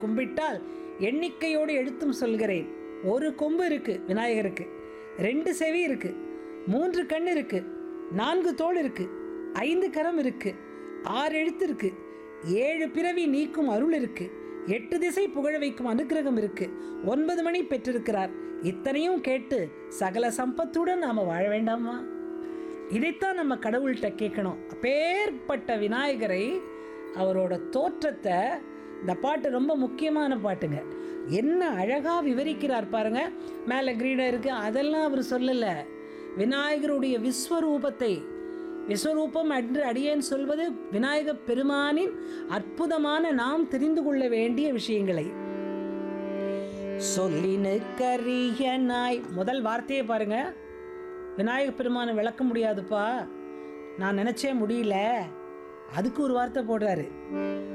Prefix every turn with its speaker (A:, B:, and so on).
A: கும்பிட்டால் எண்ணிக்கையோடு எழுத்தும் சொல்கிறேன் ஒரு கொம்பு இருக்கு விநாயகருக்கு ரெண்டு செவி இருக்கு மூன்று கண் இருக்கு நான்கு தோள் இருக்கு ஐந்து கரம் இருக்கு ஆறு எழுத்து இருக்கு ஏழு பிறவி நீக்கும் அருள் இருக்கு எட்டு திசை புகழ வைக்கும் அனுக்கிரகம் இருக்கு ஒன்பது மணி பெற்றிருக்கிறார் இத்தனையும் கேட்டு சகல சம்பத்துடன் நாம வாழ வேண்டாமா இதைத்தான் நம்ம கடவுள்கிட்ட கேட்கணும் அப்பேற்பட்ட விநாயகரை அவரோட தோற்றத்தை இந்த பாட்டு ரொம்ப முக்கியமான பாட்டுங்க என்ன அழகா விவரிக்கிறார் பாருங்க மேலே கிரீடம் இருக்கு அதெல்லாம் அவர் சொல்லல விநாயகருடைய விஸ்வரூபத்தை விஸ்வரூபம் என்று அடியேன் சொல்வது விநாயக பெருமானின் அற்புதமான நாம் தெரிந்து கொள்ள வேண்டிய விஷயங்களை சொல்லினு கரிய நாய் முதல் வார்த்தையை பாருங்க விநாயக பெருமானை விளக்க முடியாதுப்பா நான் நினைச்சே முடியல அதுக்கு ஒரு வார்த்தை போடுறாரு